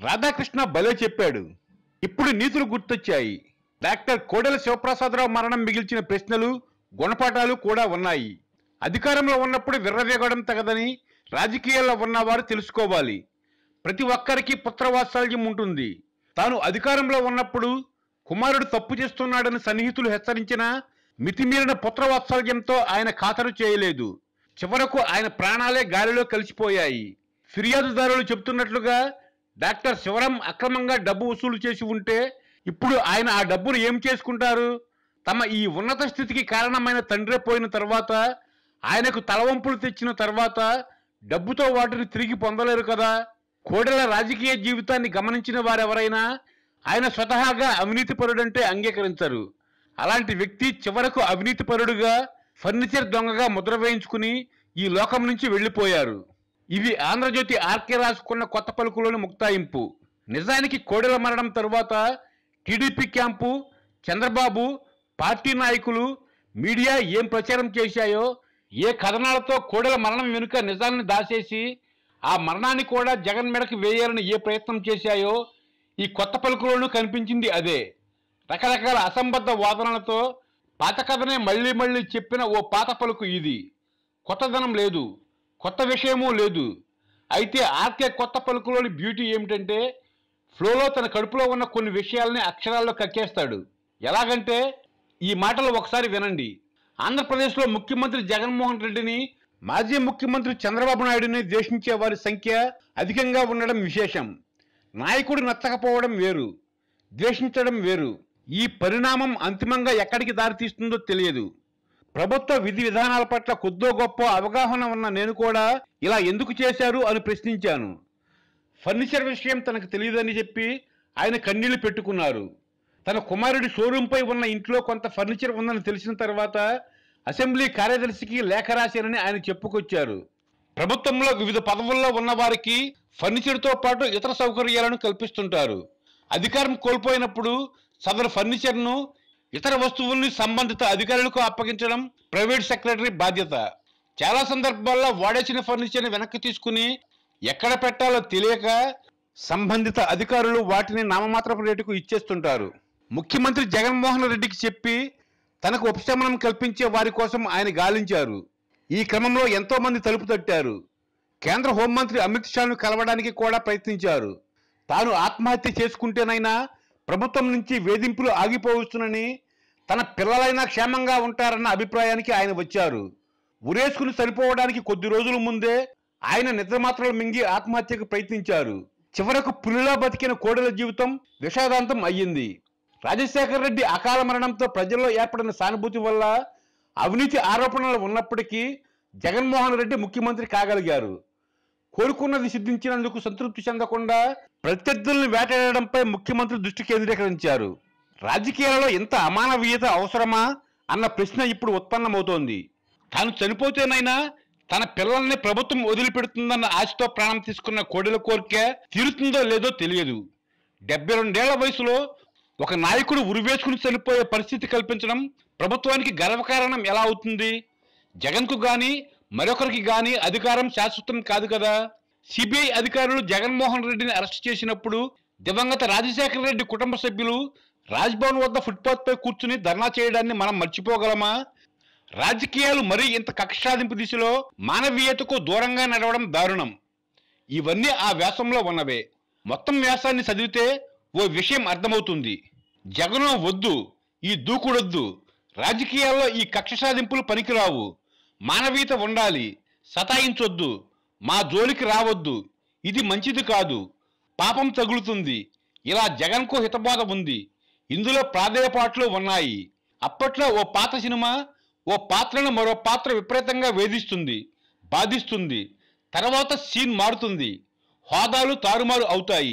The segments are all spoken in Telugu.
రాధాకృష్ణ భలే చెప్పాడు ఇప్పుడు నీతులు గుర్తొచ్చాయి డాక్టర్ కోడెల శివప్రసాదరావు మరణం మిగిల్చిన ప్రశ్నలు గుణపాఠాలు కూడా ఉన్నాయి అధికారంలో ఉన్నప్పుడు విర్రవేగడం తగదని రాజకీయాల్లో ఉన్నవారు తెలుసుకోవాలి ప్రతి ఒక్కరికి పుత్రవాత్సల్యం ఉంటుంది తాను అధికారంలో ఉన్నప్పుడు కుమారుడు తప్పు చేస్తున్నాడని సన్నిహితులు హెచ్చరించినా మితిమీరిన పుత్రవాత్సల్యంతో ఆయన ఖాతరు చేయలేదు చివరకు ఆయన ప్రాణాలే గాలిలో కలిసిపోయాయి ఫిర్యాదుదారులు చెబుతున్నట్లుగా డాక్టర్ శివరం అక్రమంగా డబ్బు వసూలు చేసి ఉంటే ఇప్పుడు ఆయన ఆ డబ్బును ఏం చేసుకుంటారు తమ ఈ ఉన్నత స్థితికి కారణమైన తండ్రి పోయిన తర్వాత ఆయనకు తలవంపులు తెచ్చిన తర్వాత డబ్బుతో వాటిని తిరిగి పొందలేరు కదా కోడెల రాజకీయ జీవితాన్ని గమనించిన వారెవరైనా ఆయన స్వతహాగా అవినీతిపరుడంటే అంగీకరించరు అలాంటి వ్యక్తి చివరకు అవినీతిపరుడుగా ఫర్నిచర్ దొంగగా ముద్ర వేయించుకుని ఈ లోకం నుంచి వెళ్లిపోయారు ఇవి ఆంధ్రజ్యోతి ఆర్కే రాసుకున్న కొత్త పలుకులోని ముక్తాయింపు నిజానికి కోడెల మరణం తరువాత టీడీపీ క్యాంపు చంద్రబాబు పార్టీ నాయకులు మీడియా ఏం ప్రచారం చేశాయో ఏ కథనాలతో కోడెల మరణం వెనుక నిజాన్ని దాచేసి ఆ మరణాన్ని కూడా జగన్ మెడకు వేయాలని ఏ ప్రయత్నం చేశాయో ఈ కొత్త పలుకులోనూ కనిపించింది అదే రకరకాల అసంబద్ధ వాదనలతో పాత కథనే మళ్ళీ మళ్ళీ చెప్పిన ఓ పాత పలుకు ఇది కొత్తదనం లేదు కొత్త విషయమూ లేదు అయితే ఆర్కే కొత్త పలుకులోని బ్యూటీ ఏమిటంటే ఫ్లోలో తన కడుపులో ఉన్న కొన్ని విషయాల్ని అక్షరాల్లో కక్కేస్తాడు ఎలాగంటే ఈ మాటలు ఒకసారి వినండి ఆంధ్రప్రదేశ్లో ముఖ్యమంత్రి జగన్మోహన్ రెడ్డిని మాజీ ముఖ్యమంత్రి చంద్రబాబు నాయుడుని ద్వేషించే వారి సంఖ్య అధికంగా ఉండడం విశేషం నాయకుడు నచ్చకపోవడం వేరు ద్వేషించడం వేరు ఈ పరిణామం అంతిమంగా ఎక్కడికి దారితీస్తుందో తెలియదు ప్రభుత్వ విధి విధానాల పట్ల కొద్దో గొప్ప అవగాహన ఉన్న నేను కూడా ఇలా ఎందుకు చేశారు అని ప్రశ్నించాను ఫర్నిచర్ విషయం తనకు తెలియదని చెప్పి ఆయన కన్నీళ్లు పెట్టుకున్నారు తన కుమారుడి షోరూంపై ఉన్న ఇంట్లో కొంత ఫర్నిచర్ ఉందని తెలిసిన తర్వాత అసెంబ్లీ కార్యదర్శికి లేఖ రాశారని ఆయన చెప్పుకొచ్చారు ప్రభుత్వంలో వివిధ పదవుల్లో ఉన్న వారికి ఫర్నిచర్తో పాటు ఇతర సౌకర్యాలను కల్పిస్తుంటారు అధికారం కోల్పోయినప్పుడు సదరు ఫర్నిచర్ను ఇతర వస్తువుల్ని సంబంధిత అధికారులకు అప్పగించడం ప్రైవేట్ సెక్రటరీ బాధ్యత చాలా సందర్భాల్లో వాడేసిన ఫర్నిచర్ని వెనక్కి తీసుకుని ఎక్కడ పెట్టాలో తెలియక సంబంధిత అధికారులు వాటిని నామమాత్రపు రేటుకు ఇచ్చేస్తుంటారు ముఖ్యమంత్రి జగన్మోహన్ రెడ్డికి చెప్పి తనకు ఉపశమనం కల్పించే వారి కోసం ఆయన గాలించారు ఈ క్రమంలో ఎంతో మంది తలుపు తట్టారు కేంద్ర హోంమంత్రి అమిత్ షాను కలవడానికి కూడా ప్రయత్నించారు తాను ఆత్మహత్య చేసుకుంటేనైనా ప్రభుత్వం నుంచి వేధింపులు ఆగిపోవచ్చునని తన పిల్లలైనా క్షేమంగా ఉంటారన్న అభిప్రాయానికి ఆయన వచ్చారు ఉరేసుకుని చనిపోవడానికి కొద్ది రోజుల ముందే ఆయన నిద్రమాత్రలు మింగి ఆత్మహత్యకు ప్రయత్నించారు చివరకు పులిలా బతికిన కోడెల జీవితం విషాదాంతం అయ్యింది రాజశేఖర రెడ్డి అకాల మరణంతో ప్రజల్లో ఏర్పడిన సానుభూతి వల్ల అవినీతి ఆరోపణలు ఉన్నప్పటికీ జగన్మోహన్ రెడ్డి ముఖ్యమంత్రి కాగలిగారు కోరుకున్నది సిద్ధించినందుకు సంతృప్తి చెందకుండా ప్రత్యర్థుల్ని వేటాడడంపై ముఖ్యమంత్రి దృష్టి కేంద్రీకరించారు రాజకీయాలలో ఇంత అమానవీయత అవసరమా అన్న ప్రశ్న ఇప్పుడు ఉత్పన్నమవుతోంది తాను చనిపోతేనైనా తన పిల్లల్ని ప్రభుత్వం వదిలిపెడుతుందన్న ఆశతో ప్రాణం తీసుకున్న కోడెల కోరిక తీరుతుందో లేదో తెలియదు డెబ్బై రెండేళ్ల వయసులో ఒక నాయకుడు ఉరివేసుకుని చనిపోయే పరిస్థితి కల్పించడం ప్రభుత్వానికి గర్వకారణం ఎలా అవుతుంది జగన్కు గాని మరొకరికి గాని అధికారం శాశ్వతం కాదు కదా సిబిఐ అధికారులు జగన్మోహన్ రెడ్డిని అరెస్ట్ చేసినప్పుడు దివంగత రాజశేఖర రెడ్డి కుటుంబ సభ్యులు రాజ్భవన్ వద్ద ఫుట్పాత్ పై కూర్చుని ధర్నా చేయడాన్ని మనం మర్చిపోగలమా రాజకీయాలు మరీ ఇంత కక్షాదింపు దిశలో మానవీయతకు దూరంగా నడవడం దారుణం ఇవన్నీ ఆ వ్యాసంలో ఉన్నవే మొత్తం వ్యాసాన్ని చదివితే ఓ విషయం అర్థమవుతుంది జగనం వద్దు ఈ దూకుడొద్దు రాజకీయాల్లో ఈ కక్ష సాధింపులు పనికిరావు మానవీయత ఉండాలి సతాయించొద్దు మా జోలికి రావద్దు ఇది మంచిది కాదు పాపం తగులుతుంది ఇలా జగన్కు హితబోధ ఉంది ఇందులో ప్రాధేయపాట్లు ఉన్నాయి అప్పట్లో ఓ పాత సినిమా ఓ పాత్రను మరో పాత్ర విపరీతంగా వేధిస్తుంది బాధిస్తుంది తర్వాత సీన్ మారుతుంది హోదాలు తారుమారు అవుతాయి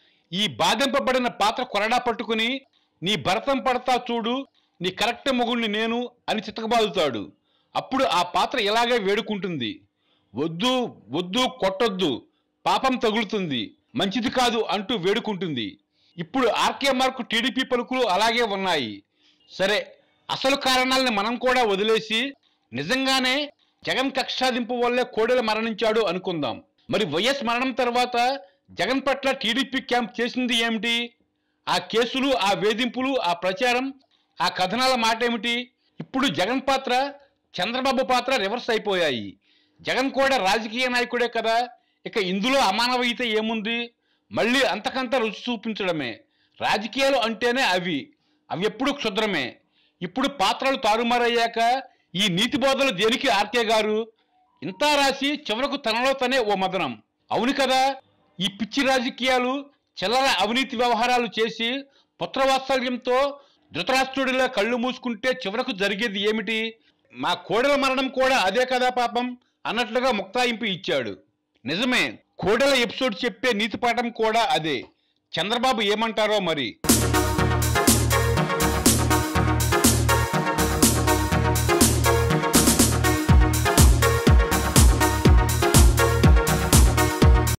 ఈ బాధింపబడిన పాత్ర కొరడా పట్టుకుని నీ భరతం పడతా చూడు నీ కరెక్ట్ మొగుడిని నేను అని చితకబాదుతాడు అప్పుడు ఆ పాత్ర ఇలాగే వేడుకుంటుంది వద్దు వద్దు కొట్టొద్దు పాపం తగులుతుంది మంచిది కాదు అంటూ వేడుకుంటుంది ఇప్పుడు ఆర్కే మార్కు టీడీపీ పలుకులు అలాగే ఉన్నాయి సరే అసలు కారణాలని మనం కూడా వదిలేసి నిజంగానే జగన్ కక్షాదింపు వల్లే కోడెల మరణించాడు అనుకుందాం మరి వైఎస్ మరణం తర్వాత జగన్ పట్ల టీడీపీ క్యాంప్ చేసింది ఏమిటి ఆ కేసులు ఆ వేధింపులు ఆ ప్రచారం ఆ కథనాల మాట ఏమిటి ఇప్పుడు జగన్ పాత్ర చంద్రబాబు పాత్ర రివర్స్ అయిపోయాయి జగన్ కూడా రాజకీయ నాయకుడే కదా ఇక ఇందులో అమానవీయత ఏముంది మళ్ళీ అంతకంత రుచి చూపించడమే రాజకీయాలు అంటేనే అవి అవి ఎప్పుడు క్షుద్రమే ఇప్పుడు పాత్రలు తారుమారయ్యాక ఈ నీతి బోధలు దేనికి ఆర్కే గారు ఇంతా రాసి చివరకు తనలో తనే ఓ మదనం అవును కదా ఈ పిచ్చి రాజకీయాలు చిల్లర అవినీతి వ్యవహారాలు చేసి పుత్రవాత్సల్యంతో ధృతరాష్ట్రుడిలా కళ్ళు మూసుకుంటే చివరకు జరిగేది ఏమిటి మా కోడల మరణం కూడా అదే కదా పాపం అన్నట్లుగా ముక్తాయింపు ఇచ్చాడు నిజమే కోడల ఎపిసోడ్ చెప్పే నీతి పాఠం కూడా అదే చంద్రబాబు ఏమంటారో మరి